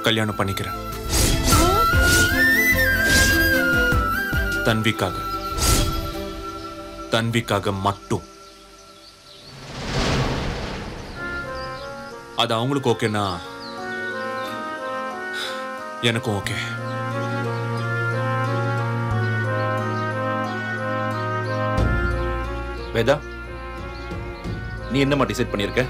கல்யாணம் பண்ணிக்கிறேன் தன்விக்காக தன்விக்காக மட்டும் அது அவங்களுக்கு ஓகேனா எனக்கும் ஓகே வேதா நீ என்னம்மா டிசைட் பண்ணியிருக்க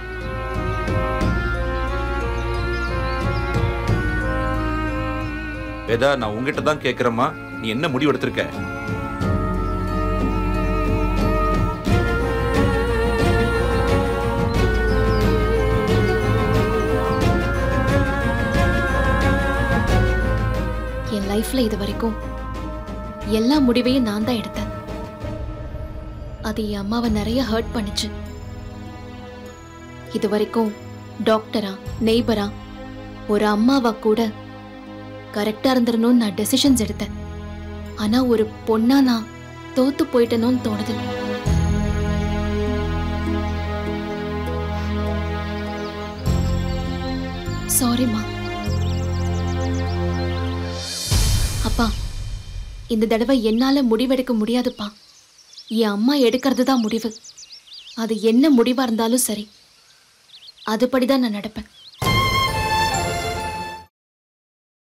வேதா நான் உங்ககிட்ட தான் கேட்குறேம்மா நீ என்ன முடிவு எடுத்திருக்க என் லைஃப்ல இது வரைக்கும் எல்லா முடிவையும் நான் தான் எடுத்தேன் அது என் அம்மாவை நிறைய ஹர்ட் பண்ணுச்சு இது வரைக்கும் டாக்டரா நெய்பரா ஒரு அம்மாவா கூட கரெக்டா இருந்துடணும்னு நான் டெசிஷன்ஸ் எடுத்தேன் ஆனா ஒரு பொண்ணா நான் தோத்து போயிட்டேனோன்னு தோணுது சாரிம்மா அப்பா இந்த தடவை என்னால முடிவெடுக்க முடியாதுப்பா என் அம்மா எடுக்கிறது தான் முடிவு அது என்ன முடிவா இருந்தாலும் சரி அதுபடிதான் நான் நடப்பேன்